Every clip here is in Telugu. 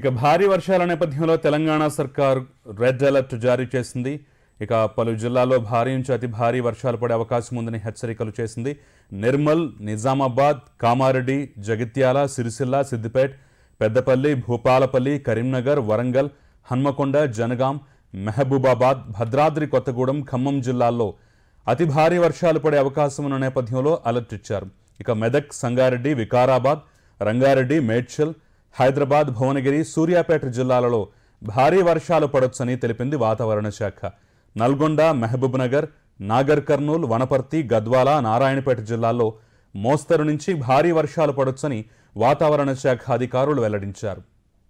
ఇక భారీ వర్షాల నేపథ్యంలో తెలంగాణ సర్కార్ రెడ్ అలర్ట్ జారీ చేసింది ఇక పలు జిల్లాల్లో భారీ నుంచి అతి భారీ వర్షాలు పడే అవకాశం ఉందని హెచ్చరికలు చేసింది నిర్మల్ నిజామాబాద్ కామారెడ్డి జగిత్యాల సిరిసిల్ల సిద్దిపేట్ పెద్దపల్లి భూపాలపల్లి కరీంనగర్ వరంగల్ హన్మకొండ జనగాం మహబూబాబాద్ భద్రాద్రి కొత్తగూడెం ఖమ్మం జిల్లాల్లో అతి భారీ వర్షాలు పడే అవకాశం ఉన్న నేపథ్యంలో అలర్ట్ ఇచ్చారు ఇక మెదక్ సంగారెడ్డి వికారాబాద్ రంగారెడ్డి మేడ్చల్ హైదరాబాద్ భువనగిరి సూర్యాపేట జిల్లాలలో భారీ వర్షాలు పడొచ్చని తెలిపింది వాతావరణ శాఖ నల్గొండ మహబూబ్ నగర్ నాగర్ కర్నూల్ వనపర్తి గద్వాల నారాయణపేట జిల్లాల్లో మోస్తరు నుంచి భారీ వర్షాలు పడొచ్చని వాతావరణ శాఖ అధికారులు వెల్లడించారు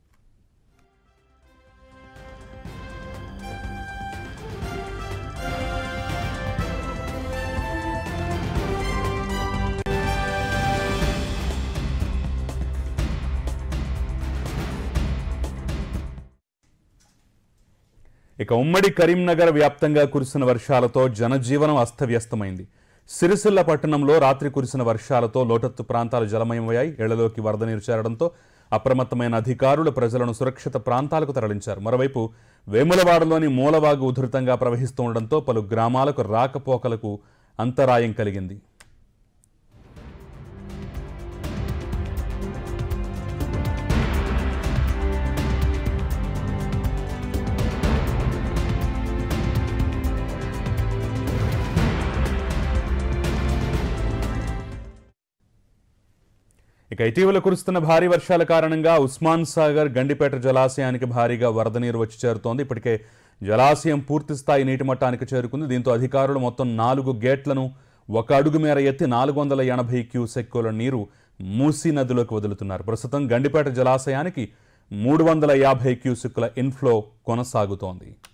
ఇక ఉమ్మడి కరీంనగర్ వ్యాప్తంగా కురిసిన వర్షాలతో జనజీవనం అస్తవ్యస్తమైంది సిరిసిల్ల పట్టణంలో రాత్రి కురిసిన వర్షాలతో లోటత్తు ప్రాంతాలు జలమయమయ్యాయి ఇళ్లలోకి వరద నీరు చేరడంతో అప్రమత్తమైన అధికారులు ప్రజలను సురక్షిత ప్రాంతాలకు తరలించారు మరోవైపు వేములవాడలోని మూలవాగు ఉధృతంగా ప్రవహిస్తూ ఉండడంతో పలు గ్రామాలకు రాకపోకలకు అంతరాయం కలిగింది ఇక ఇటీవల కురుస్తున్న భారీ వర్షాల కారణంగా ఉస్మాన్ సాగర్ గండిపేట జలాశయానికి భారీగా వరద నీరు వచ్చి చేరుతోంది ఇప్పటికే జలాశయం పూర్తి స్థాయి నీటి మట్టానికి చేరుకుంది దీంతో అధికారులు మొత్తం నాలుగు గేట్లను ఒక అడుగు మేర ఎత్తి నాలుగు వందల ఎనభై క్యూసెక్కుల నీరు మూసీ నదిలోకి వదులుతున్నారు ప్రస్తుతం గండిపేట జలాశయానికి మూడు వందల యాభై క్యూసెక్కుల ఇన్ఫ్లో కొనసాగుతోంది